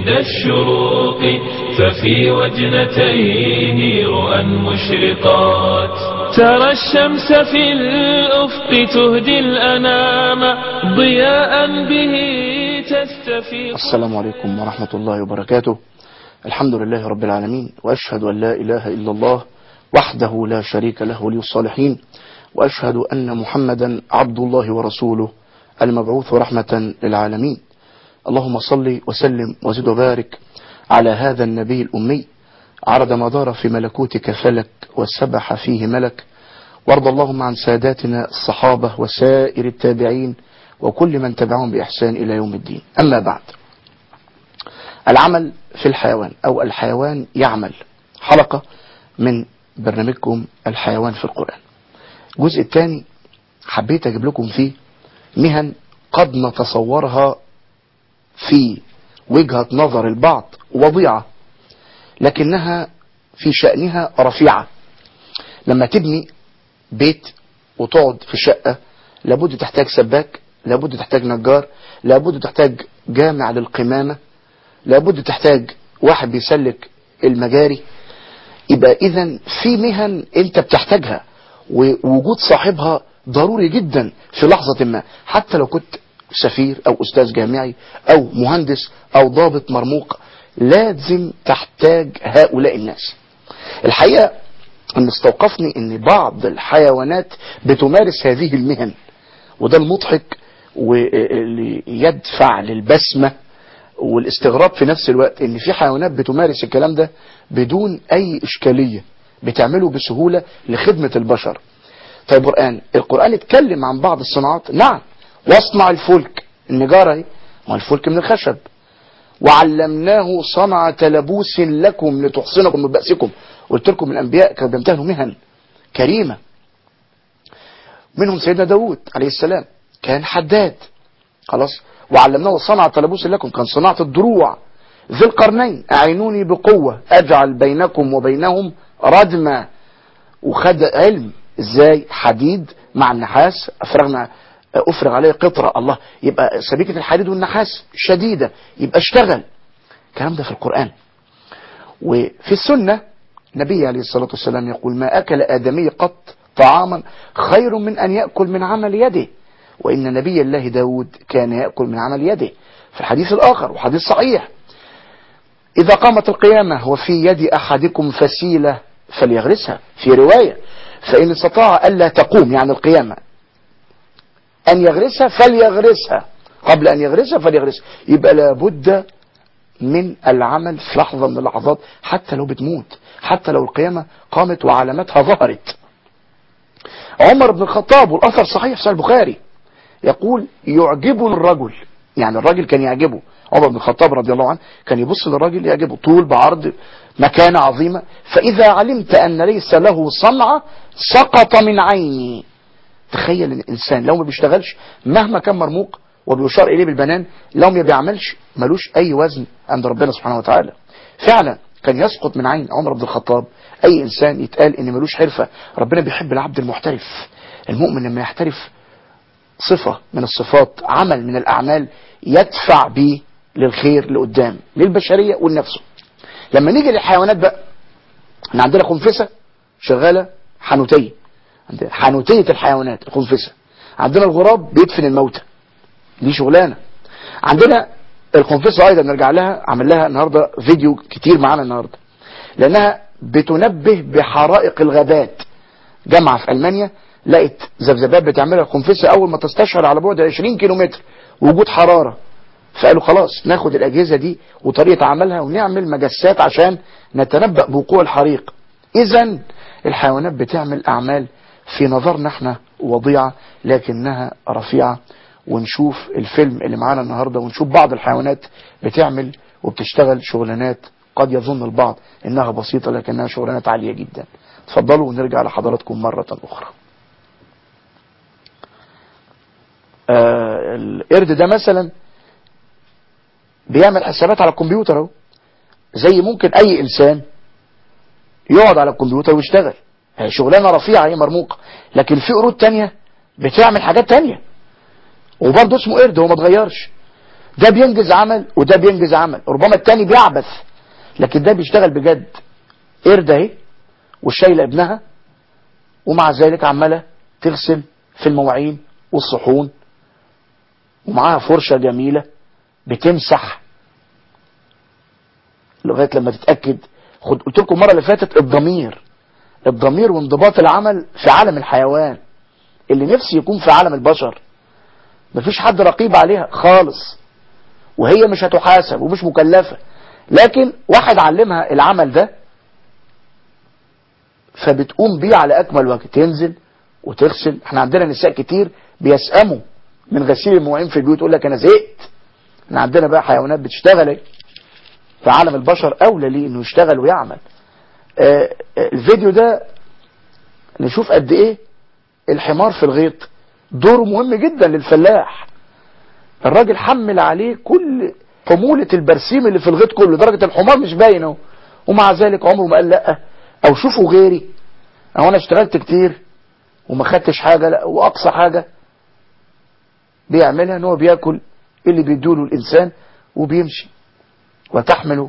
عند الشروق ففي وجنتيه رؤى مشرقات ترى الشمس في الأفق تهدي الأنام ضياء به تستفيق السلام عليكم ورحمة الله وبركاته الحمد لله رب العالمين وأشهد أن لا إله إلا الله وحده لا شريك له ولي الصالحين وأشهد أن محمدا عبد الله ورسوله المبعوث رحمة للعالمين اللهم صل وسلم وزد وبارك على هذا النبي الأمي عرض ما دار في ملكوتك فلك وسبح فيه ملك وارض اللهم عن ساداتنا الصحابة وسائر التابعين وكل من تبعهم بإحسان إلى يوم الدين أما بعد العمل في الحيوان أو الحيوان يعمل حلقة من برنامجكم الحيوان في القرآن الجزء الثاني حبيت أجيب لكم فيه مهن قد نتصورها في وجهة نظر البعض وضيعة لكنها في شأنها رفيعة لما تبني بيت وتقعد في شقة لابد تحتاج سباك لابد تحتاج نجار لابد تحتاج جامع للقمامة لابد تحتاج واحد بيسلك المجاري يبقى اذا في مهن انت بتحتاجها ووجود صاحبها ضروري جدا في لحظة ما حتى لو كنت سفير او استاذ جامعي او مهندس او ضابط مرموق لازم تحتاج هؤلاء الناس الحقيقة ان استوقفني ان بعض الحيوانات بتمارس هذه المهن وده المضحك واللي يدفع للبسمة والاستغراب في نفس الوقت ان في حيوانات بتمارس الكلام ده بدون اي اشكالية بتعمله بسهولة لخدمة البشر طيب القرآن القرآن اتكلم عن بعض الصناعات نعم واصنع الفلك النجارة اهي ما الفلك من الخشب وعلمناه صنعة لبوس لكم لتحصنكم من بأسكم قلت لكم الأنبياء كانوا بيمتهنوا مهن كريمة منهم سيدنا داود عليه السلام كان حداد خلاص وعلمناه صنعة لبوس لكم كان صناعة الدروع ذي القرنين أعينوني بقوة أجعل بينكم وبينهم ردما وخد علم ازاي حديد مع النحاس افرغنا افرغ عليه قطرة الله يبقى سبيكة الحديد والنحاس شديدة يبقى اشتغل الكلام ده في القرآن وفي السنة النبي عليه الصلاة والسلام يقول ما أكل آدمي قط طعاما خير من أن يأكل من عمل يده وإن نبي الله داود كان يأكل من عمل يده في الحديث الآخر وحديث صحيح إذا قامت القيامة وفي يد أحدكم فسيلة فليغرسها في رواية فإن استطاع ألا تقوم يعني القيامة أن يغرسها فليغرسها قبل أن يغرسها فليغرسها يبقى لابد من العمل في لحظة من اللحظات حتى لو بتموت حتى لو القيامة قامت وعلامتها ظهرت عمر بن الخطاب والأثر صحيح في البخاري يقول يعجبني الرجل يعني الراجل كان يعجبه عمر بن الخطاب رضي الله عنه كان يبص للراجل يعجبه طول بعرض مكانة عظيمة فإذا علمت أن ليس له صنعة سقط من عيني تخيل ان الانسان لو ما بيشتغلش مهما كان مرموق وبيشار اليه بالبنان لو ما بيعملش ملوش اي وزن عند ربنا سبحانه وتعالى فعلا كان يسقط من عين عمر بن الخطاب اي انسان يتقال ان ملوش حرفة ربنا بيحب العبد المحترف المؤمن لما يحترف صفة من الصفات عمل من الاعمال يدفع به للخير لقدام للبشرية والنفس لما نيجي للحيوانات بقى احنا عندنا خنفسة شغالة حانوتية عندنا حانوتية الحيوانات الخنفسة عندنا الغراب بيدفن الموتى دي شغلانة عندنا الخنفسة ايضا نرجع لها عمل لها النهاردة فيديو كتير معانا النهاردة لانها بتنبه بحرائق الغابات جامعة في المانيا لقت ذبذبات بتعملها الخنفسة اول ما تستشعر على بعد 20 كيلومتر وجود حرارة فقالوا خلاص ناخد الاجهزة دي وطريقة عملها ونعمل مجسات عشان نتنبأ بوقوع الحريق اذا الحيوانات بتعمل اعمال في نظرنا احنا وضيعة لكنها رفيعة ونشوف الفيلم اللي معانا النهاردة ونشوف بعض الحيوانات بتعمل وبتشتغل شغلانات قد يظن البعض انها بسيطة لكنها شغلانات عالية جدا تفضلوا ونرجع لحضراتكم مرة اخرى آه القرد ده مثلا بيعمل حسابات على الكمبيوتر اهو زي ممكن اي انسان يقعد على الكمبيوتر ويشتغل هي شغلانه رفيعه هي مرموقه لكن في قرود تانية بتعمل حاجات تانية وبرضه اسمه قرد هو ما اتغيرش ده بينجز عمل وده بينجز عمل ربما التاني بيعبث لكن ده بيشتغل بجد قرده اهي والشايله ابنها ومع ذلك عماله تغسل في المواعين والصحون ومعاها فرشة جميلة بتمسح لغاية لما تتأكد خد قلت لكم المرة اللي فاتت الضمير الضمير وانضباط العمل في عالم الحيوان اللي نفسي يكون في عالم البشر مفيش حد رقيب عليها خالص وهي مش هتحاسب ومش مكلفة لكن واحد علمها العمل ده فبتقوم بيه على اكمل وجه تنزل وتغسل احنا عندنا نساء كتير بيسأموا من غسيل المواعين في البيوت يقول لك انا زهقت احنا عندنا بقى حيوانات بتشتغل ايه في عالم البشر اولى ليه انه يشتغل ويعمل آه الفيديو ده نشوف قد ايه الحمار في الغيط دوره مهم جدا للفلاح الراجل حمل عليه كل حمولة البرسيم اللي في الغيط كله درجة الحمار مش باين اهو ومع ذلك عمره ما قال لا او شوفوا غيري او انا اشتغلت كتير وما خدتش حاجة لا واقصى حاجة بيعملها ان هو بياكل اللي بيدوله الانسان وبيمشي وتحمل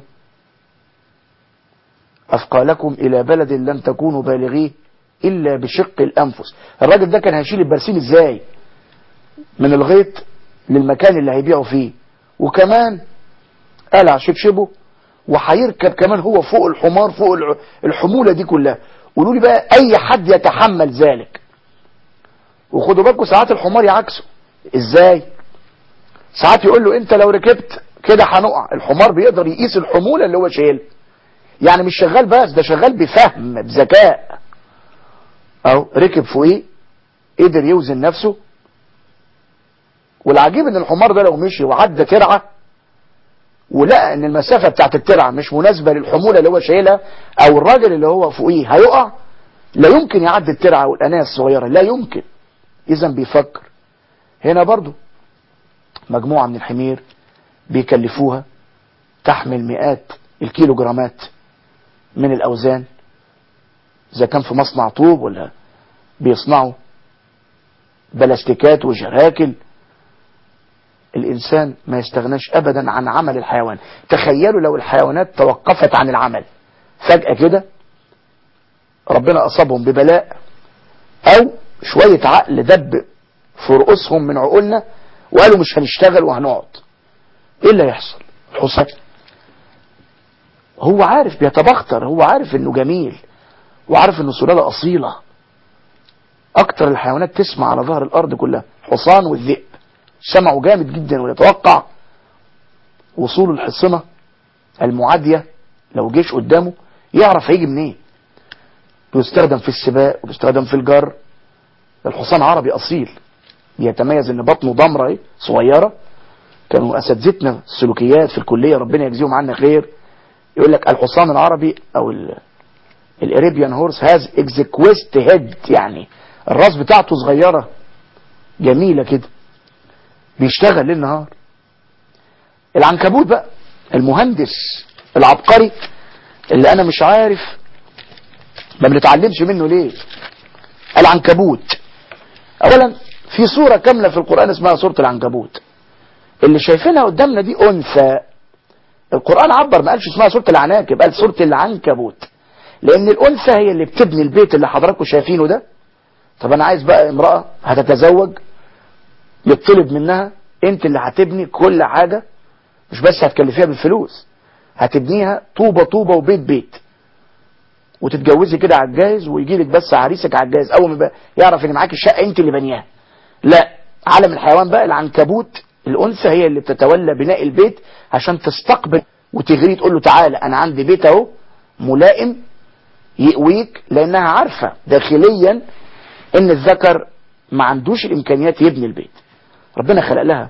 اثقالكم الى بلد لم تكونوا بالغيه الا بشق الانفس الراجل ده كان هيشيل البرسيم ازاي من الغيط للمكان اللي هيبيعه فيه وكمان قلع شبشبه وهيركب كمان هو فوق الحمار فوق الحمولة دي كلها قولوا لي بقى اي حد يتحمل ذلك وخدوا بالكم ساعات الحمار يعكسه ازاي ساعات يقول له انت لو ركبت كده هنقع الحمار بيقدر يقيس الحمولة اللي هو شايلها يعني مش شغال بس ده شغال بفهم بذكاء او ركب فوقيه قدر يوزن نفسه والعجيب ان الحمار ده لو مشي وعدى ترعه ولقى ان المسافة بتاعت الترعة مش مناسبة للحمولة اللي هو شايلها او الراجل اللي هو فوقيه هيقع لا يمكن يعدي الترعة والاناية الصغيرة لا يمكن اذا بيفكر هنا برضو مجموعة من الحمير بيكلفوها تحمل مئات الكيلو جرامات من الاوزان اذا كان في مصنع طوب ولا بيصنعوا بلاستيكات وجراكل الإنسان ما يستغناش أبدا عن عمل الحيوان تخيلوا لو الحيوانات توقفت عن العمل فجأة كده ربنا أصابهم ببلاء أو شوية عقل دب في رؤوسهم من عقولنا وقالوا مش هنشتغل وهنقعد ايه اللي هيحصل الحصان هو عارف بيتبختر هو عارف انه جميل وعارف انه سلالة اصيلة اكتر الحيوانات تسمع على ظهر الارض كلها حصان والذئب سمعوا جامد جدا ويتوقع وصول الحصنة المعادية لو جيش قدامه يعرف هيجي منين بيستخدم في السباق وبيستخدم في الجر الحصان عربي اصيل بيتميز ان بطنه ضمرة ايه صغيرة كانوا اساتذتنا السلوكيات في الكلية ربنا يجزيهم عنا خير يقول لك الحصان العربي او الاريبيان هورس هاز اكزيكويست هيد يعني الراس بتاعته صغيرة جميلة كده بيشتغل ليل نهار العنكبوت بقى المهندس العبقري اللي انا مش عارف ما بنتعلمش منه ليه العنكبوت اولا في صورة كاملة في القرآن اسمها صورة العنكبوت اللي شايفينها قدامنا دي انثى القرآن عبر ما قالش اسمها صورة العناكب قال صورة العنكبوت لان الانثى هي اللي بتبني البيت اللي حضراتكم شايفينه ده طب انا عايز بقى امرأة هتتزوج يطلب منها انت اللي هتبني كل حاجة مش بس هتكلفيها بالفلوس هتبنيها طوبة طوبة وبيت بيت وتتجوزي كده على الجاهز ويجي لك بس عريسك على الجاهز اول ما يعرف ان معاك الشقة انت اللي بنيها لا عالم الحيوان بقى العنكبوت الانثى هي اللي بتتولى بناء البيت عشان تستقبل وتغريه تقول له تعالى انا عندي بيت اهو ملائم يقويك لانها عارفة داخليا ان الذكر ما عندوش الامكانيات يبني البيت ربنا خلق لها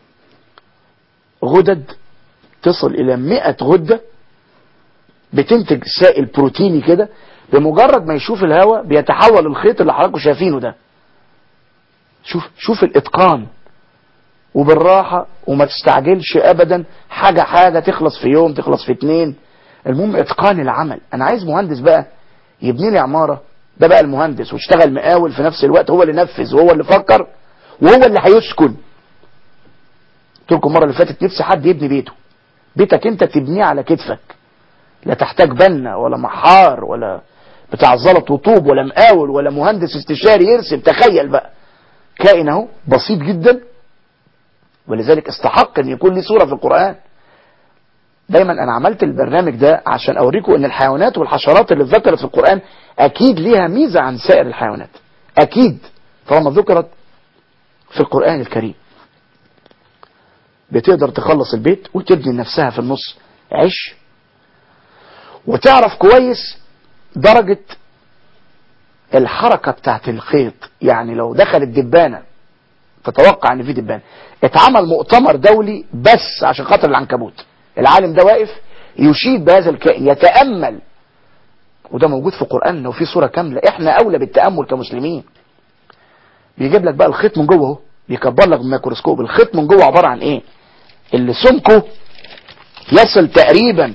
غدد تصل الى 100 غدة بتنتج سائل بروتيني كده بمجرد ما يشوف الهواء بيتحول الخيط اللي حضراتكم شايفينه ده شوف شوف الاتقان وبالراحة وما تستعجلش ابدا حاجة حاجة تخلص في يوم تخلص في اتنين المهم اتقان العمل انا عايز مهندس بقى يبني لي عمارة ده بقى المهندس واشتغل مقاول في نفس الوقت هو اللي نفذ وهو اللي فكر وهو اللي هيسكن قلت لكم المره اللي فاتت نفسي حد يبني بيته بيتك انت تبنيه على كتفك لا تحتاج بنا ولا محار ولا بتاع زلط وطوب ولا مقاول ولا مهندس استشاري يرسم تخيل بقى كائن اهو بسيط جدا ولذلك استحق ان يكون لي صورة في القرآن دايما انا عملت البرنامج ده عشان اوريكم ان الحيوانات والحشرات اللي ذكرت في القرآن اكيد ليها ميزة عن سائر الحيوانات اكيد طالما ذكرت في القرآن الكريم بتقدر تخلص البيت وتبني نفسها في النص عش وتعرف كويس درجة الحركة بتاعت الخيط يعني لو دخلت دبانة تتوقع ان في دبانة اتعمل مؤتمر دولي بس عشان خاطر العنكبوت العالم ده واقف يشيد بهذا الكائن يتأمل وده موجود في القرآن وفي صورة كاملة احنا اولى بالتأمل كمسلمين بيجيب لك بقى الخيط من جوه اهو بيكبر لك بالميكروسكوب الخيط من جوه عبارة عن ايه اللي سمكه يصل تقريبا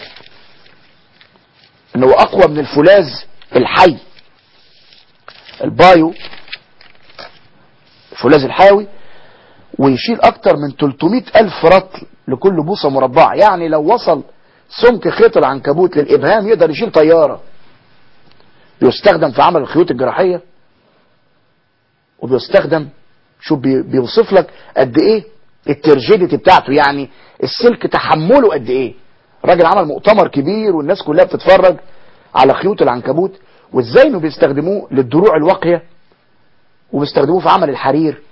انه هو اقوى من الفولاذ الحي البايو الفولاذ الحيوي ويشيل اكتر من 300 الف رطل لكل بوصة مربعة يعني لو وصل سمك خيط العنكبوت للابهام يقدر يشيل طيارة يستخدم في عمل الخيوط الجراحية وبيستخدم شوف بيوصف لك قد ايه الترجيديتي بتاعته يعني السلك تحمله قد ايه راجل عمل مؤتمر كبير والناس كلها بتتفرج على خيوط العنكبوت وازاي انه بيستخدموه للدروع الواقية وبيستخدموه في عمل الحرير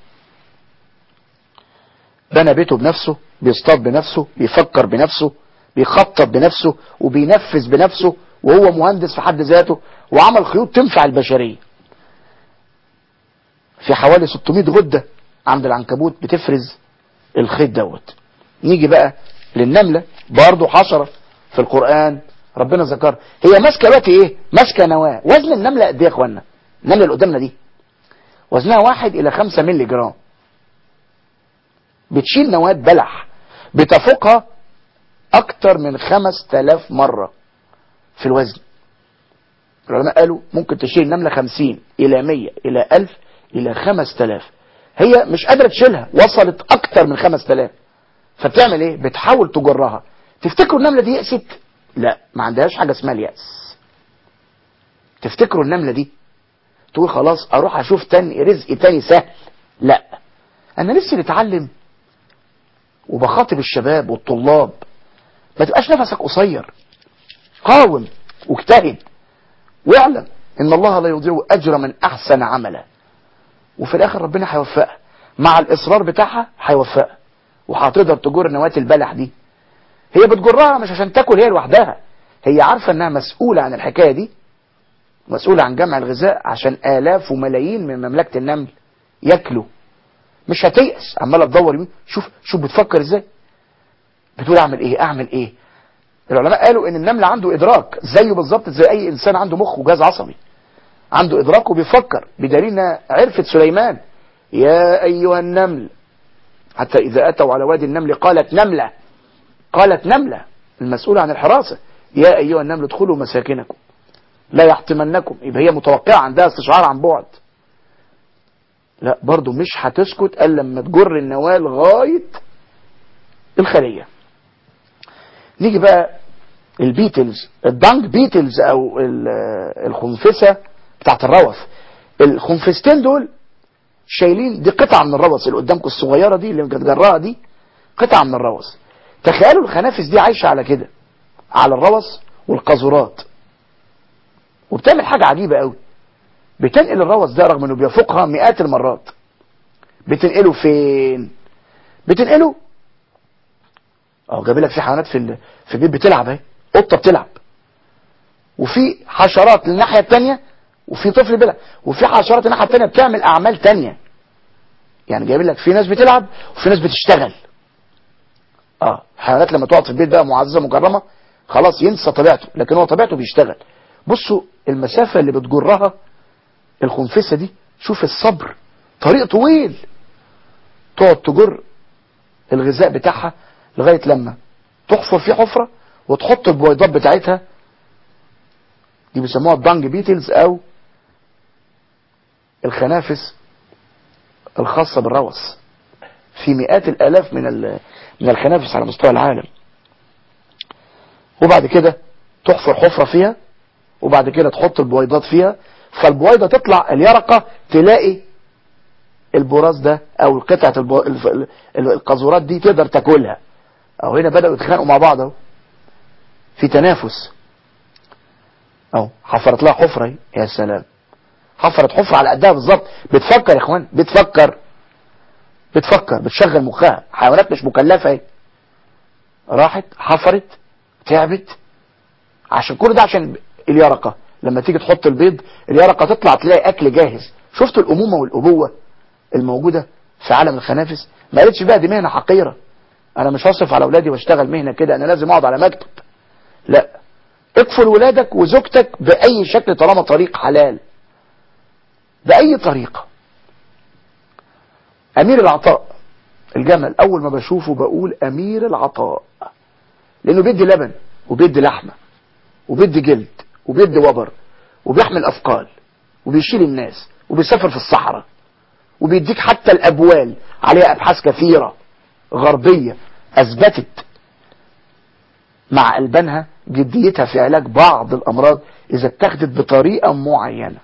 بنى بيته بنفسه بيصطاد بنفسه بيفكر بنفسه بيخطط بنفسه وبينفذ بنفسه وهو مهندس في حد ذاته وعمل خيوط تنفع البشرية في حوالي 600 غدة عند العنكبوت بتفرز الخيط دوت نيجي بقى للنملة برضه حشرة في القرآن ربنا ذكر هي ماسكة دلوقتي ايه ماسكة نواة وزن النملة قد ايه يا اخوانا النملة اللي قدامنا دي وزنها واحد الى خمسة ملي جرام بتشيل نواة بلح بتفوقها اكتر من خمس تلاف مرة في الوزن العلماء قالوا ممكن تشيل النملة خمسين الى مية الى الف الى خمس تلاف هي مش قادرة تشيلها وصلت اكتر من خمس تلاف فبتعمل ايه بتحاول تجرها تفتكروا النملة دي يأست لا ما عندهاش حاجة اسمها اليأس تفتكروا النملة دي تقول خلاص اروح اشوف تاني رزق تاني سهل لا انا نفسي نتعلم وبخاطب الشباب والطلاب ما تبقاش نفسك قصير قاوم واجتهد واعلم ان الله لا يضيع اجر من احسن عملا وفي الاخر ربنا هيوفقها مع الاصرار بتاعها هيوفقها وهتقدر تجر نواة البلح دي هي بتجرها مش عشان تاكل هي لوحدها هي عارفة انها مسؤولة عن الحكاية دي مسؤولة عن جمع الغذاء عشان آلاف وملايين من مملكة النمل ياكلوا مش هتيأس عمالة تدور يمين شوف شوف بتفكر ازاي بتقول اعمل ايه اعمل ايه العلماء قالوا ان النمل عنده ادراك زيه بالظبط زي اي انسان عنده مخ وجهاز عصبي عنده ادراك وبيفكر بدليل عرفت سليمان يا ايها النمل حتى اذا اتوا على وادي النمل قالت نملة قالت نملة المسؤولة عن الحراسة يا ايها النمل ادخلوا مساكنكم لا يحطمنكم يبقى هي متوقعة عندها استشعار عن بعد لا برضو مش هتسكت الا لما تجر النواة لغاية الخلية نيجي بقى البيتلز الدانج بيتلز او الخنفسة بتاعت الروث الخنفستين دول شايلين دي قطعة من الروث اللي قدامكم الصغيرة دي اللي كانت جراها دي قطعة من الروث تخيلوا الخنافس دي عايشة على كده على الروث والقاذورات وبتعمل حاجة عجيبة قوي بتنقل الروث ده رغم انه بيفوقها مئات المرات بتنقله فين بتنقله اه جايب لك في حيوانات في في البيت بتلعب اهي قطه بتلعب وفي حشرات للناحيه الثانيه وفي طفل بيلعب وفي حشرات الناحيه الثانيه بتعمل اعمال ثانيه يعني جايب لك في ناس بتلعب وفي ناس بتشتغل اه حيوانات لما تقعد في البيت بقى معززه مكرمه خلاص ينسى طبيعته لكن هو طبيعته بيشتغل بصوا المسافه اللي بتجرها الخنفسه دي شوف الصبر طريق طويل تقعد تجر الغذاء بتاعها لغايه لما تحفر فيه حفره وتحط البويضات بتاعتها دي بيسموها الدانج بيتلز او الخنافس الخاصة بالروث في مئات الالاف من ال- من الخنافس على مستوى العالم وبعد كده تحفر حفرة فيها وبعد كده تحط البويضات فيها فالبويضة تطلع اليرقة تلاقي البراز ده او قطعة البو... الف- ال- ال- القاذورات دي تقدر تاكلها او هنا بدأوا يتخانقوا مع بعض اهو في تنافس اهو حفرت لها حفرة اهي. يا سلام حفرت حفرة على قدها بالظبط بتفكر يا اخوان بتفكر بتفكر بتشغل مخها حيوانات مش مكلفة اهي راحت حفرت تعبت عشان كل ده عشان اليرقة لما تيجي تحط البيض اليرقة تطلع تلاقي اكل جاهز شفتوا الامومة والابوة الموجودة في عالم الخنافس ما قالتش بقى دي مهنة حقيرة انا مش هصرف على اولادي واشتغل مهنة كده انا لازم اقعد على مكتب لا اكفل ولادك وزوجتك باي شكل طالما طريق حلال باي طريقة امير العطاء الجمل اول ما بشوفه بقول امير العطاء لانه بيدي لبن وبيدي لحمة وبيدي جلد وبيدي وبر وبيحمل اثقال وبيشيل الناس وبيسافر في الصحراء وبيديك حتى الابوال عليها ابحاث كثيرة غربية اثبتت مع البانها جديتها في علاج بعض الامراض اذا اتخذت بطريقة معينة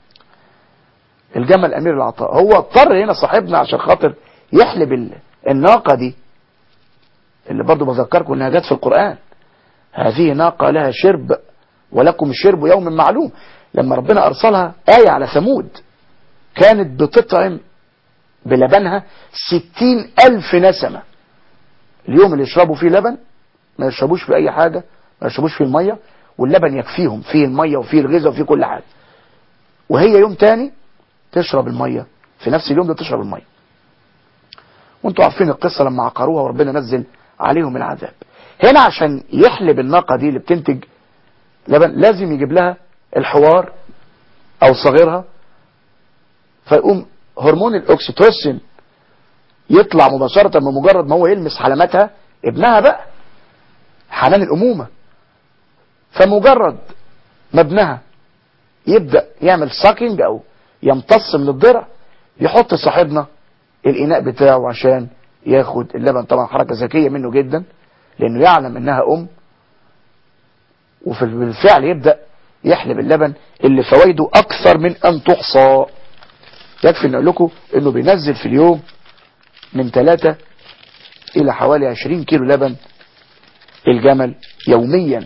الجمل امير العطاء هو اضطر هنا صاحبنا عشان خاطر يحلب ال- الناقة دي اللي برضو بذكركم انها جت في القرآن هذه ناقة لها شرب ولكم شرب يوم معلوم لما ربنا ارسلها آية على ثمود كانت بتطعم بلبنها ستين ألف نسمة اليوم اللي يشربوا فيه لبن ما يشربوش في أي حاجة ما يشربوش فيه المية واللبن يكفيهم فيه المية وفيه الغذاء وفيه كل حاجة وهي يوم تاني تشرب المية في نفس اليوم ده تشرب المية وانتوا عارفين القصة لما عقروها وربنا نزل عليهم العذاب هنا عشان يحلب الناقة دي اللي بتنتج لبن لازم يجيب لها الحوار او صغيرها فيقوم هرمون الاكسيتوسين يطلع مباشرة بمجرد ما هو يلمس حلماتها ابنها بقى حنان الامومة فمجرد ما ابنها يبدأ يعمل ساكينج او يمتص من الضرع يحط صاحبنا الاناء بتاعه عشان ياخد اللبن طبعا حركة ذكية منه جدا لانه يعلم انها ام وفي بالفعل يبدأ يحلب اللبن اللي فوائده اكثر من ان تحصى يكفي ان اقول لكم انه بينزل في اليوم من 3 الى حوالي 20 كيلو لبن الجمل يوميا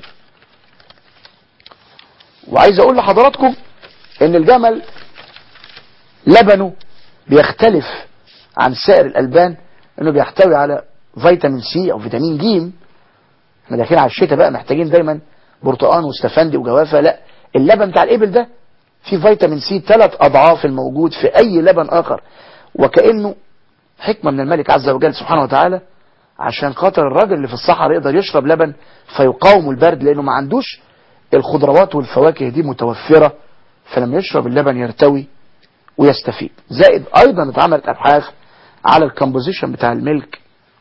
وعايز اقول لحضراتكم ان الجمل لبنه بيختلف عن سائر الالبان انه بيحتوي على فيتامين سي او فيتامين ج احنا داخلين على الشتاء بقى محتاجين دايما برتقان واستفندي وجوافه لا اللبن بتاع الابل ده فيه فيتامين سي ثلاث اضعاف الموجود في اي لبن اخر وكانه حكمه من الملك عز وجل سبحانه وتعالى عشان خاطر الراجل اللي في الصحراء يقدر يشرب لبن فيقاوم البرد لانه ما عندوش الخضروات والفواكه دي متوفرة فلما يشرب اللبن يرتوي ويستفيد زائد ايضا اتعملت ابحاث على الكمبوزيشن بتاع الملك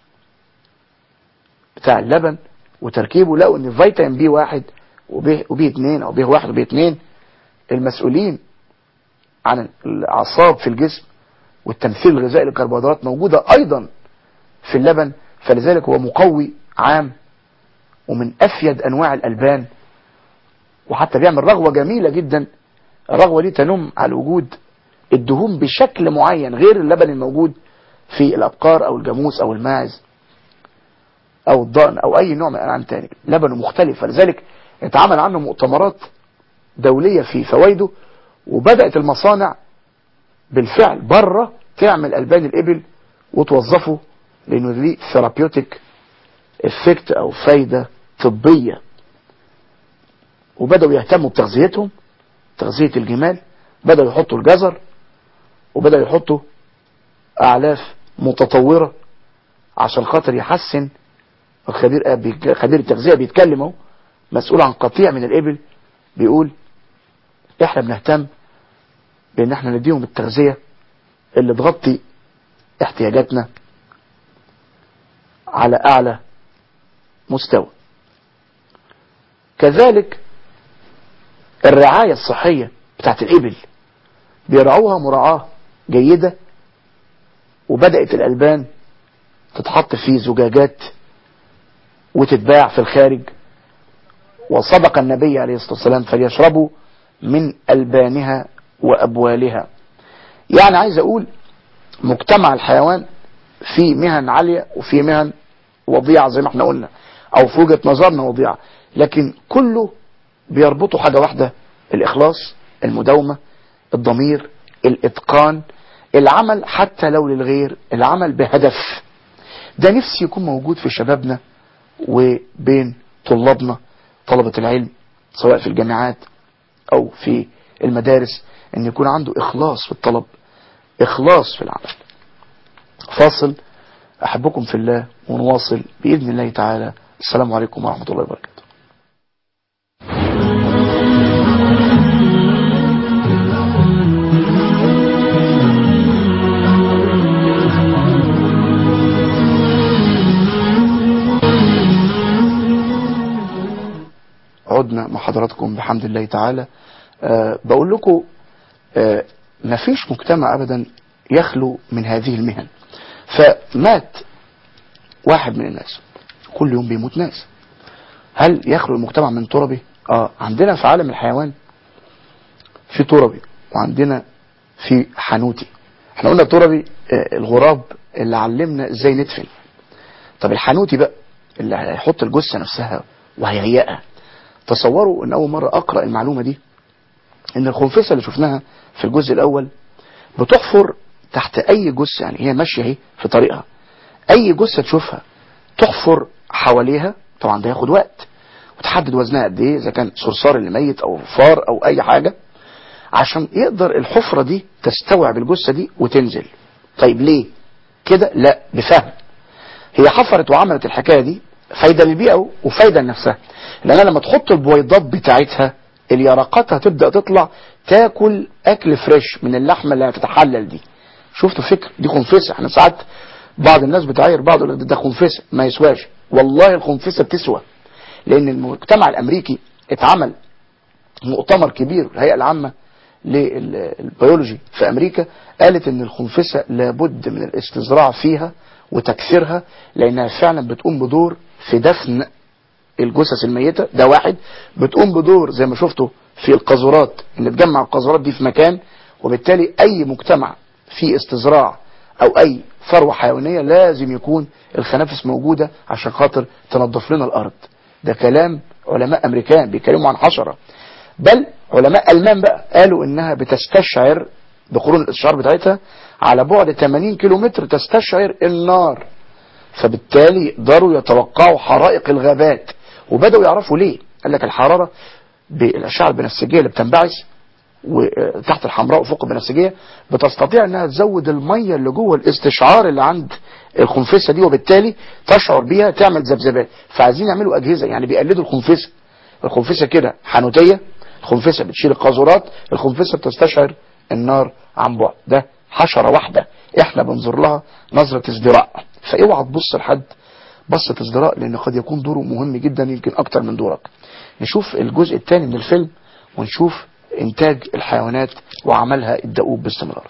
بتاع اللبن وتركيبه لقوا ان فيتامين بي واحد وبي, وبي اتنين او بي واحد وبي اتنين المسؤولين عن الاعصاب في الجسم والتمثيل الغذائي للكربوهيدرات موجودة ايضا في اللبن فلذلك هو مقوي عام ومن افيد انواع الالبان وحتى بيعمل رغوة جميلة جدا الرغوة دي تنم على وجود الدهون بشكل معين غير اللبن الموجود في الابقار او الجاموس او الماعز او الضأن او اي نوع من الانعام تاني لبنه مختلف فلذلك اتعمل عنه مؤتمرات دولية في فوائده وبدأت المصانع بالفعل بره تعمل البان الابل وتوظفه لانه ليه ثيرابيوتيك افكت او فايدة طبية وبدأوا يهتموا بتغذيتهم تغذية الجمال بدأوا يحطوا الجزر وبدأوا يحطوا اعلاف متطورة عشان خاطر يحسن الخبير خبير التغذية بيتكلم اهو مسؤول عن قطيع من الابل بيقول احنا بنهتم بان احنا نديهم التغذية اللي تغطي احتياجاتنا على اعلى مستوى كذلك الرعاية الصحية بتاعت الإبل بيرعوها مراعاة جيدة وبدأت الألبان تتحط في زجاجات وتتباع في الخارج وصدق النبي عليه الصلاة والسلام فليشربوا من ألبانها وأبوالها يعني عايز أقول مجتمع الحيوان في مهن عالية وفي مهن وضيعة زي ما احنا قلنا أو في وجهة نظرنا وضيعة لكن كله بيربطوا حاجة واحدة الإخلاص المداومة الضمير الإتقان العمل حتى لو للغير العمل بهدف ده نفسي يكون موجود في شبابنا وبين طلابنا طلبة العلم سواء في الجامعات أو في المدارس أن يكون عنده إخلاص في الطلب إخلاص في العمل فاصل أحبكم في الله ونواصل بإذن الله تعالى السلام عليكم ورحمة الله وبركاته عدنا مع حضراتكم بحمد الله تعالى أه بقول لكم أه مفيش مجتمع أبدا يخلو من هذه المهن فمات واحد من الناس كل يوم بيموت ناس هل يخلو المجتمع من تربي اه عندنا في عالم الحيوان في تربي وعندنا في حنوتي احنا قلنا تربي آه الغراب اللي علمنا ازاي ندفن طب الحنوتي بقى اللي هيحط الجثه نفسها وهيهيئها تصوروا ان اول مره اقرا المعلومه دي ان الخنفسه اللي شفناها في الجزء الاول بتحفر تحت اي جثه يعني هي ماشيه اهي في طريقها اي جثه تشوفها تحفر حواليها طبعا ده ياخد وقت وتحدد وزنها قد ايه اذا كان صرصار اللي ميت او فار او اي حاجه عشان يقدر الحفره دي تستوعب الجثه دي وتنزل طيب ليه كده لا بفهم هي حفرت وعملت الحكايه دي فايده للبيئه وفايده لنفسها لان لما تحط البويضات بتاعتها اليرقات هتبدا تطلع تاكل اكل فريش من اللحمه اللي هتتحلل دي شفتوا فكر دي خنفسه احنا ساعات بعض الناس بتعاير بعض يقول ده خنفسه ما يسواش والله الخنفسه بتسوى لان المجتمع الامريكي اتعمل مؤتمر كبير الهيئه العامه للبيولوجي في امريكا قالت ان الخنفسه لابد من الاستزراع فيها وتكثيرها لانها فعلا بتقوم بدور في دفن الجثث الميتة ده واحد بتقوم بدور زي ما شفتوا في القاذورات ان تجمع القاذورات دي في مكان وبالتالي اي مجتمع فيه استزراع او اي ثروة حيوانية لازم يكون الخنافس موجودة عشان خاطر تنظف لنا الارض ده كلام علماء امريكان بيتكلموا عن حشرة بل علماء المان بقى قالوا انها بتستشعر بقرون الاستشعار بتاعتها على بعد 80 كيلومتر تستشعر النار فبالتالي يقدروا يتوقعوا حرائق الغابات وبدأوا يعرفوا ليه قال لك الحرارة بالأشعة البنفسجية اللي بتنبعث وتحت الحمراء وفوق البنفسجية بتستطيع انها تزود المية اللي جوه الاستشعار اللي عند الخنفسة دي وبالتالي تشعر بيها تعمل ذبذبات فعايزين يعملوا أجهزة يعني بيقلدوا الخنفسة الخنفسة كده حانوتية الخنفسة بتشيل القاذورات الخنفسة بتستشعر النار عن بعد ده حشرة واحدة احنا بنظر لها نظرة ازدراء فاوعى تبص لحد بصة ازدراء لان قد يكون دوره مهم جدا يمكن اكتر من دورك نشوف الجزء الثاني من الفيلم ونشوف انتاج الحيوانات وعملها الدؤوب باستمرار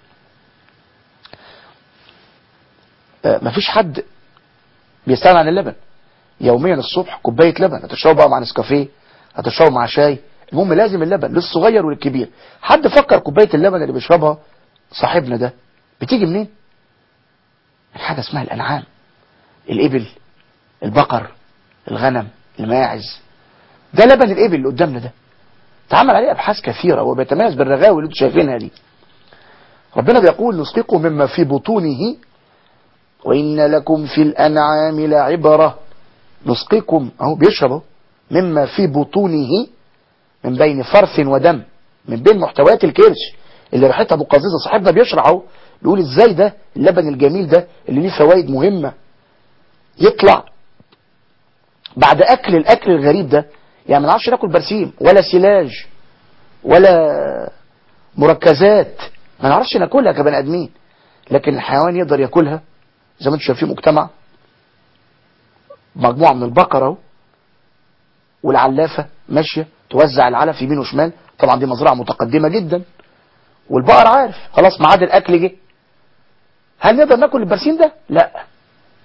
آه مفيش حد بيستغنى عن اللبن يوميا الصبح كوبايه لبن هتشربه بقى مع نسكافيه هتشربه مع شاي المهم لازم اللبن للصغير وللكبير حد فكر كوبايه اللبن اللي بيشربها صاحبنا ده بتيجي منين من حاجه اسمها الانعام الابل البقر الغنم الماعز ده لبن الابل اللي قدامنا ده اتعمل عليه ابحاث كثيره وبيتميز بالرغاوي اللي انتم شايفينها دي ربنا بيقول نسقيكم مما في بطونه وان لكم في الانعام لعبره نسقيكم اهو بيشرب اهو مما في بطونه من بين فرث ودم من بين محتويات الكرش اللي ريحتها مقززه صاحبنا بيشرح اهو بيقول ازاي ده اللبن الجميل ده اللي ليه فوائد مهمه يطلع بعد اكل الاكل الغريب ده يعني ما نعرفش ناكل برسيم ولا سلاج ولا مركزات ما نعرفش ناكلها كبني ادمين لكن الحيوان يقدر ياكلها زي ما انتم شايفين مجتمع مجموعه من البقر اهو والعلافه ماشيه توزع العلف يمين وشمال طبعا دي مزرعه متقدمه جدا والبقر عارف خلاص ميعاد الاكل جه هل نقدر ناكل البرسيم ده لا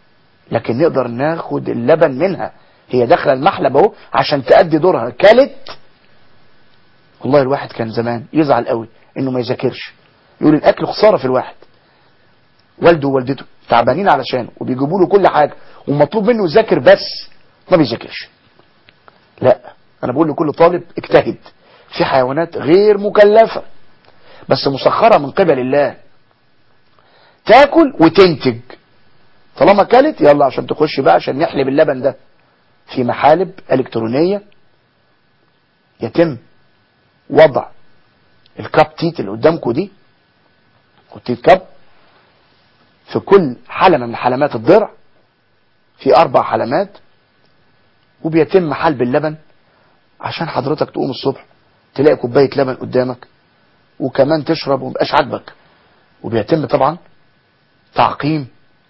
لكن نقدر ناخد اللبن منها هي داخله المحلب اهو عشان تأدي دورها كلت والله الواحد كان زمان يزعل قوي انه ما يذاكرش يقول الاكل خساره في الواحد والده ووالدته تعبانين علشان وبيجيبوا له كل حاجه ومطلوب منه يذاكر بس ما بيذاكرش لا انا بقول لكل طالب اجتهد في حيوانات غير مكلفه بس مسخره من قبل الله تاكل وتنتج طالما كلت يلا عشان تخش بقى عشان نحلب اللبن ده في محالب الكترونيه يتم وضع الكاب تيت اللي قدامكم دي والتيت كاب في كل حلمة من حلمات الضرع في أربع حلمات وبيتم حلب اللبن عشان حضرتك تقوم الصبح تلاقي كوباية لبن قدامك وكمان تشرب ومبقاش عاجبك وبيتم طبعا تعقيم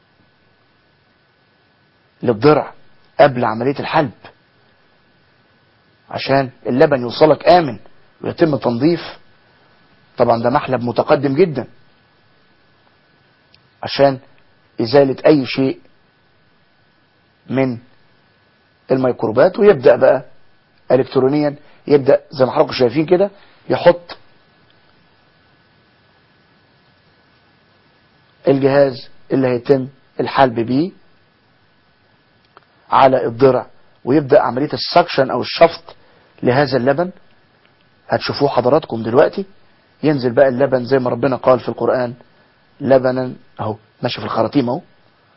للضرع قبل عملية الحلب عشان اللبن يوصلك آمن ويتم تنظيف طبعا ده محلب متقدم جدا عشان إزالة أي شيء من الميكروبات ويبدأ بقى إلكترونيا يبدأ زي ما حضراتكم شايفين كده يحط الجهاز اللي هيتم الحلب بيه على الضرع ويبدأ عملية السكشن أو الشفط لهذا اللبن هتشوفوه حضراتكم دلوقتي ينزل بقى اللبن زي ما ربنا قال في القرآن لبنا اهو ماشي في الخراطيم اهو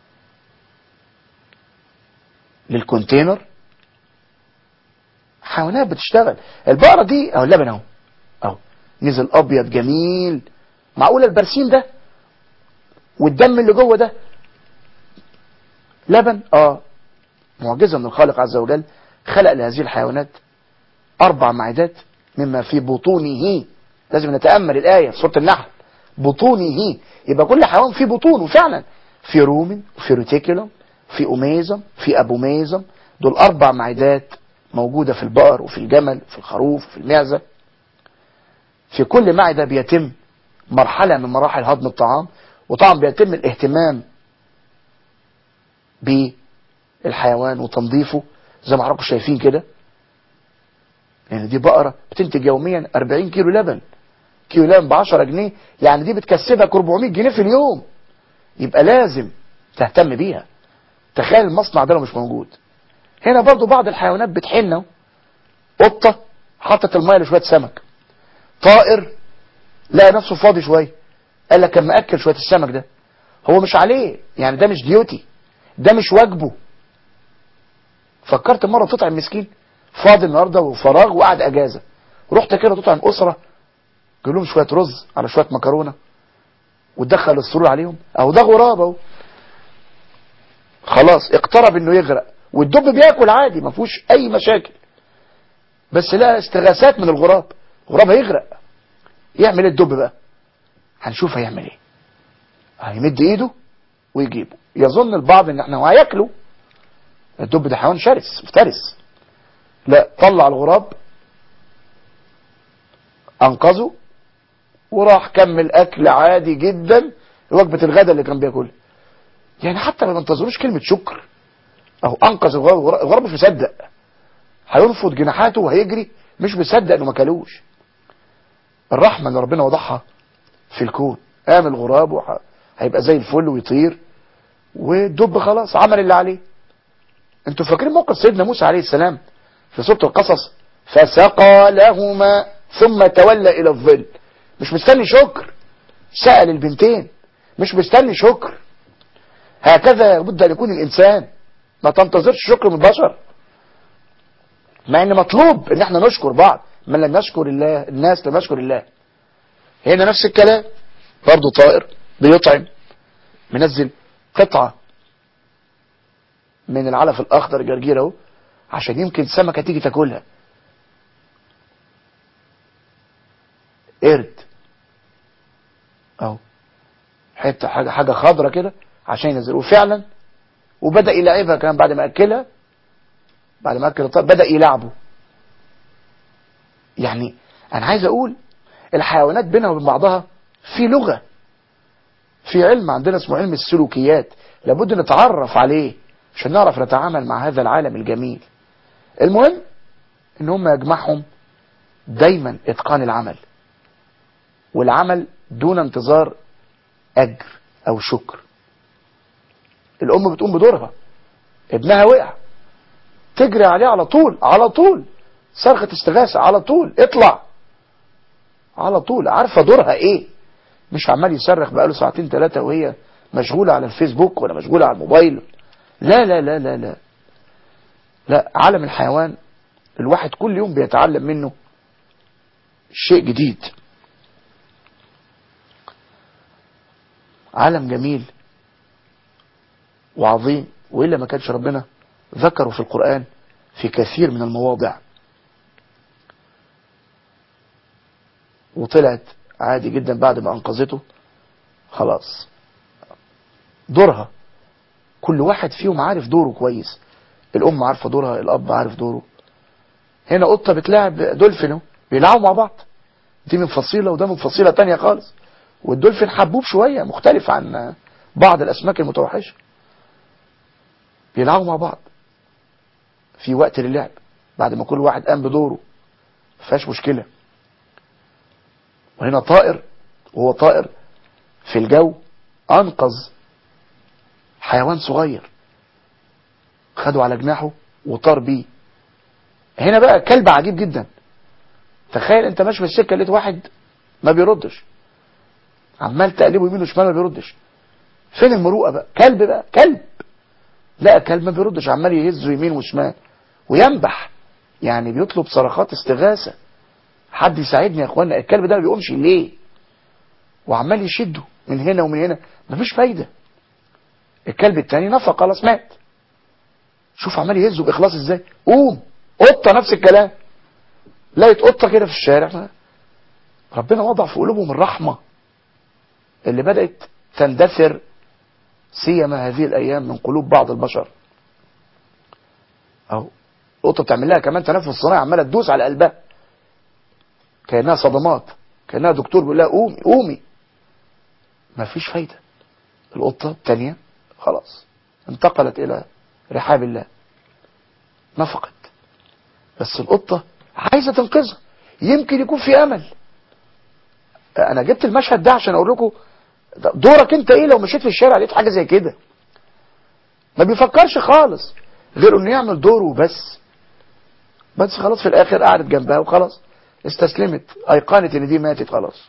للكونتينر حيوانات بتشتغل البقرة دي اهو اللبن اهو اهو نزل ابيض جميل معقولة البرسيم ده والدم اللي جوه ده لبن اه معجزة من الخالق عز وجل خلق لهذه الحيوانات اربع معدات مما في بطونه لازم نتأمل الآية في سورة النحل بطونه يبقى كل حيوان فيه بطون وفعلا في رومن في ريتيكولوم في أوميزم في أبوميزم دول أربع معدات موجودة في البقر وفي الجمل وفي الخروف وفي المعزة في كل معدة بيتم مرحلة من مراحل هضم الطعام وطبعا بيتم الاهتمام بالحيوان وتنظيفه زي ما حضراتكم شايفين كده لان يعني دي بقرة بتنتج يوميا 40 كيلو لبن كيلو لبن ب 10 جنيه يعني دي بتكسبك 400 جنيه في اليوم يبقى لازم تهتم بيها تخيل المصنع ده لو مش موجود هنا برضو بعض الحيوانات بتحنه قطة حطت المية لشوية سمك طائر لقى نفسه فاضي شوية قال لك اما اكل شوية السمك ده هو مش عليه يعني ده مش ديوتي ده مش واجبه فكرت مرة تطعم مسكين فاضي النهاردة وفراغ وقعد اجازة رحت كده تطعم اسرة جيب لهم شوية رز على شوية مكرونة وتدخل السرور عليهم اهو ده غراب اهو خلاص اقترب انه يغرق والدب بياكل عادي ما فيهوش اي مشاكل بس لا استغاثات من الغراب الغراب هيغرق يعمل ايه الدب بقى هنشوف هيعمل ايه هيمد ايده ويجيبه يظن البعض ان احنا هياكله الدب ده حيوان شرس مفترس لا طلع الغراب انقذه وراح كمل اكل عادي جدا وجبة الغداء اللي كان بياكلها يعني حتى ما ننتظروش كلمة شكر اهو انقذ الغراب الغراب مش مصدق هيرفض جناحاته وهيجري مش مصدق انه ما كلوش الرحمة اللي ربنا وضعها في الكون قام الغراب وح... هيبقى زي الفل ويطير والدب خلاص عمل اللي عليه انتوا فاكرين موقف سيدنا موسى عليه السلام في سورة القصص فسقى لهما ثم تولى الى الظل مش مستني شكر سأل البنتين مش مستني شكر هكذا بد ان يكون الانسان ما تنتظرش شكر من البشر مع ان مطلوب ان احنا نشكر بعض من لم يشكر الله الناس لم يشكر الله هنا نفس الكلام برضه طائر بيطعم منزل قطعة من العلف الاخضر جرجير اهو عشان يمكن سمكة تيجي تاكلها قرد اهو حته حاجه حاجه خضره كده عشان ينزلوه فعلا وبدا يلعبها كمان بعد ما اكلها بعد ما اكل الطائر بدا يلعبه يعني انا عايز اقول الحيوانات بينها وبين بعضها في لغه في علم عندنا اسمه علم السلوكيات لابد نتعرف عليه عشان نعرف نتعامل مع هذا العالم الجميل المهم ان هم يجمعهم دايما اتقان العمل والعمل دون انتظار اجر او شكر الام بتقوم بدورها ابنها وقع تجري عليه على طول على طول صرخة استغاثة على طول اطلع على طول عارفة دورها ايه مش عمال يصرخ بقاله ساعتين ثلاثة وهي مشغولة على الفيسبوك ولا مشغولة على الموبايل لا لا لا لا لا لا عالم الحيوان الواحد كل يوم بيتعلم منه شيء جديد عالم جميل وعظيم وإلا ما كانش ربنا ذكره في القرآن في كثير من المواضع وطلعت عادي جدا بعد ما أنقذته خلاص دورها كل واحد فيهم عارف دوره كويس الأم عارفة دورها الأب عارف دوره هنا قطة بتلاعب دولفين بيلعبوا مع بعض دي من فصيلة وده من فصيلة تانية خالص والدولفين حبوب شوية مختلف عن بعض الأسماك المتوحشة بيلعبوا مع بعض في وقت للعب بعد ما كل واحد قام بدوره فيهاش مشكلة وهنا طائر وهو طائر في الجو أنقذ حيوان صغير خده على جناحه وطار بيه هنا بقى كلب عجيب جدا تخيل انت ماشي في السكه لقيت واحد ما بيردش عمال تقلبه يمين وشمال ما بيردش فين المروءه بقى كلب بقى كلب لا كلب ما بيردش عمال يهزه يمين وشمال وينبح يعني بيطلب صرخات استغاثه حد يساعدني يا اخوانا الكلب ده ما بيقومش ليه وعمال يشده من هنا ومن هنا مفيش فايده الكلب التاني نفق خلاص مات شوف عمال يهزه باخلاص ازاي قوم قطه نفس الكلام لقيت قطه كده في الشارع ربنا وضع في قلوبهم الرحمه اللي بدات تندثر سيما هذه الايام من قلوب بعض البشر اهو قطه بتعمل لها كمان تنفس صناعي عماله تدوس على قلبها كانها صدمات كانها دكتور بيقول لها قومي قومي مفيش فايده القطه الثانيه خلاص انتقلت الى رحاب الله نفقت بس القطة عايزة تنقذها يمكن يكون في امل انا جبت المشهد ده عشان اقول لكم دورك انت ايه لو مشيت في الشارع لقيت حاجة زي كده ما بيفكرش خالص غير انه يعمل دوره بس بس خلاص في الاخر قعدت جنبها وخلاص استسلمت ايقنت ان دي ماتت خلاص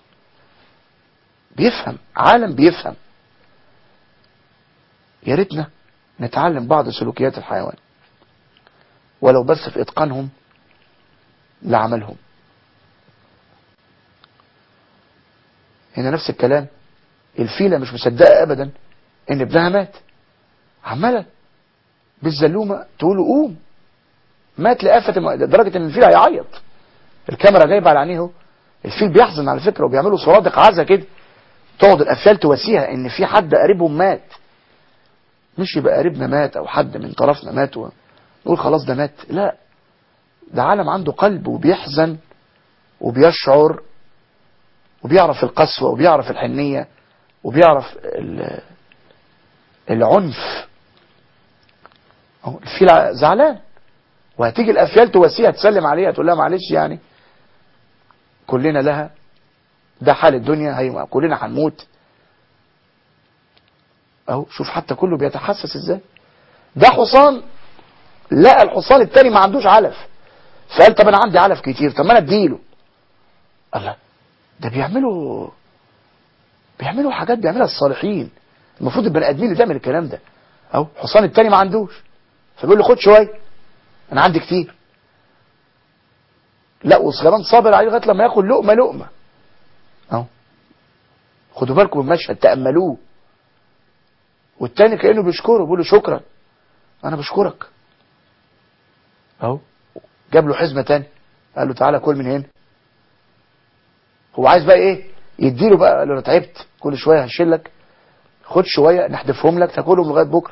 بيفهم عالم بيفهم يا ريتنا نتعلم بعض سلوكيات الحيوان ولو بس في اتقانهم لعملهم هنا نفس الكلام الفيلة مش مصدقة ابدا ان ابنها مات عمالة بالزلومة تقول له قوم مات لآفة الم... لدرجة ان الفيل هيعيط الكاميرا جايبة على عينيه الفيل بيحزن على فكرة وبيعملوا صرادق عزة كده تقعد الافيال تواسيها ان في حد قريبهم مات مش يبقى قريبنا مات او حد من طرفنا مات نقول خلاص ده مات لا ده عالم عنده قلب وبيحزن وبيشعر وبيعرف القسوة وبيعرف الحنية وبيعرف العنف الفيل زعلان وهتيجي الافيال تواسيها تسلم عليها تقول لها معلش يعني كلنا لها ده حال الدنيا هي كلنا هنموت اهو شوف حتى كله بيتحسس ازاي ده حصان لقى الحصان التاني ما عندوش علف فقال طب انا عندي علف كتير طب ما انا اديله الله ده بيعملوا بيعملوا حاجات بيعملها الصالحين المفروض البني ادمين اللي تعمل الكلام ده اهو الحصان التاني ما عندوش فبيقول له خد شويه انا عندي كتير لا وكمان صابر عليه لغايه لما ياخد لقمه لقمه اهو خدوا بالكم من المشهد تاملوه والتاني كانه بيشكره بيقول له شكرا انا بشكرك اهو جاب له حزمه تاني قال له تعالى كل من هنا هو عايز بقى ايه يديله بقى قال له انا تعبت كل شويه هشيلك خد شويه نحدفهم لك تاكلهم لغايه بكره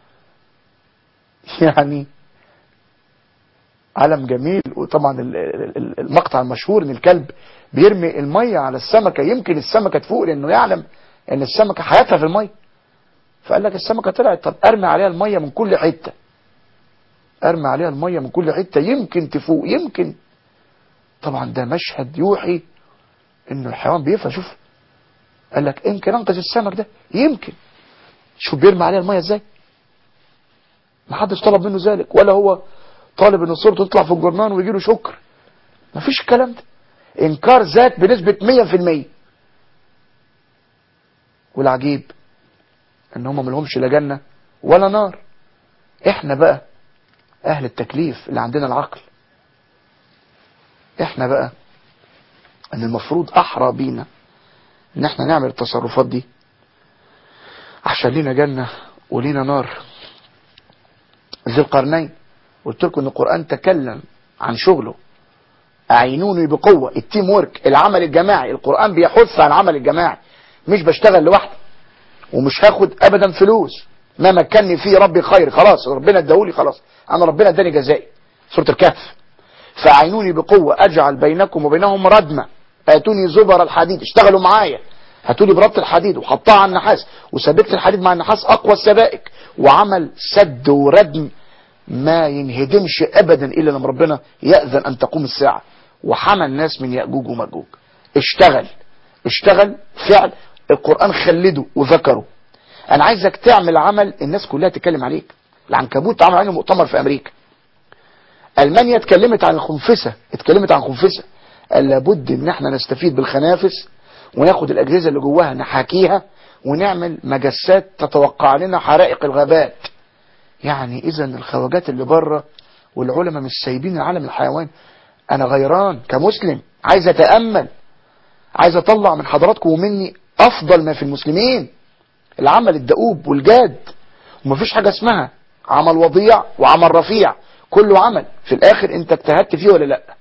يعني علم جميل وطبعا المقطع المشهور ان الكلب بيرمي الميه على السمكه يمكن السمكه تفوق لانه يعلم ان السمكه حياتها في الميه فقال لك السمكة طلعت طب ارمي عليها المية من كل حتة ارمي عليها المية من كل حتة يمكن تفوق يمكن طبعا ده مشهد يوحي انه الحيوان بيفهم شوف قال لك يمكن انقذ السمك ده يمكن شوف بيرمي عليها المية ازاي ما حدش طلب منه ذلك ولا هو طالب ان صورته تطلع في الجرنان ويجي له شكر ما فيش الكلام ده انكار ذات بنسبة 100% والعجيب ان هم ملهمش لا جنة ولا نار احنا بقى اهل التكليف اللي عندنا العقل احنا بقى ان المفروض احرى بينا ان احنا نعمل التصرفات دي عشان لينا جنة ولينا نار ذي القرنين قلت لكم ان القرآن تكلم عن شغله اعينوني بقوة التيم ورك العمل الجماعي القرآن بيحث على العمل الجماعي مش بشتغل لوحدي ومش هاخد ابدا فلوس ما مكنني فيه ربي خير خلاص ربنا اداهولي خلاص انا ربنا اداني جزائي سورة الكهف فاعينوني بقوة اجعل بينكم وبينهم ردمة اتوني زبر الحديد اشتغلوا معايا هاتولي بربط الحديد وحطها على النحاس وثبت الحديد مع النحاس اقوى السبائك وعمل سد وردم ما ينهدمش ابدا الا لما ربنا يأذن ان تقوم الساعة وحمى الناس من يأجوج ومأجوج اشتغل اشتغل فعل القرآن خلده وذكره انا عايزك تعمل عمل الناس كلها تتكلم عليك العنكبوت عمل عنه مؤتمر في امريكا المانيا اتكلمت عن الخنفسة اتكلمت عن خنفسة قال لابد ان احنا نستفيد بالخنافس وناخد الاجهزة اللي جواها نحاكيها ونعمل مجسات تتوقع لنا حرائق الغابات يعني اذا الخواجات اللي بره والعلماء مش سايبين العالم الحيوان انا غيران كمسلم عايز اتأمل عايز اطلع من حضراتكم ومني افضل ما في المسلمين العمل الدؤوب والجاد ومفيش حاجة اسمها عمل وضيع وعمل رفيع كله عمل في الاخر انت اجتهدت فيه ولا لا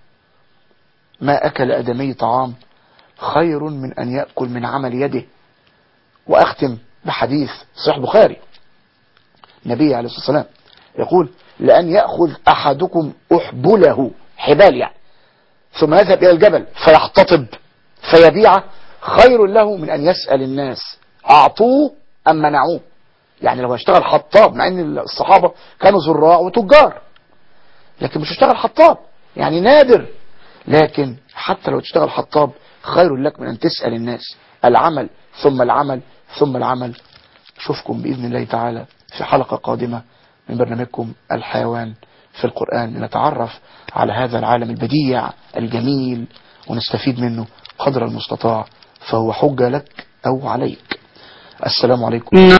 ما اكل ادمي طعام خير من ان يأكل من عمل يده واختم بحديث صحيح البخاري النبي عليه الصلاة والسلام يقول لأن يأخذ أحدكم أحبله حبال يعني ثم يذهب إلى الجبل فيحتطب فيبيعه خير له من أن يسأل الناس أعطوه أم منعوه يعني لو هيشتغل حطاب مع أن الصحابة كانوا زراع وتجار لكن مش هيشتغل حطاب يعني نادر لكن حتى لو تشتغل حطاب خير لك من أن تسأل الناس العمل ثم العمل ثم العمل أشوفكم بإذن الله تعالى في حلقة قادمة من برنامجكم الحيوان في القرآن لنتعرف على هذا العالم البديع الجميل ونستفيد منه قدر المستطاع فهو حجة لك أو عليك السلام عليكم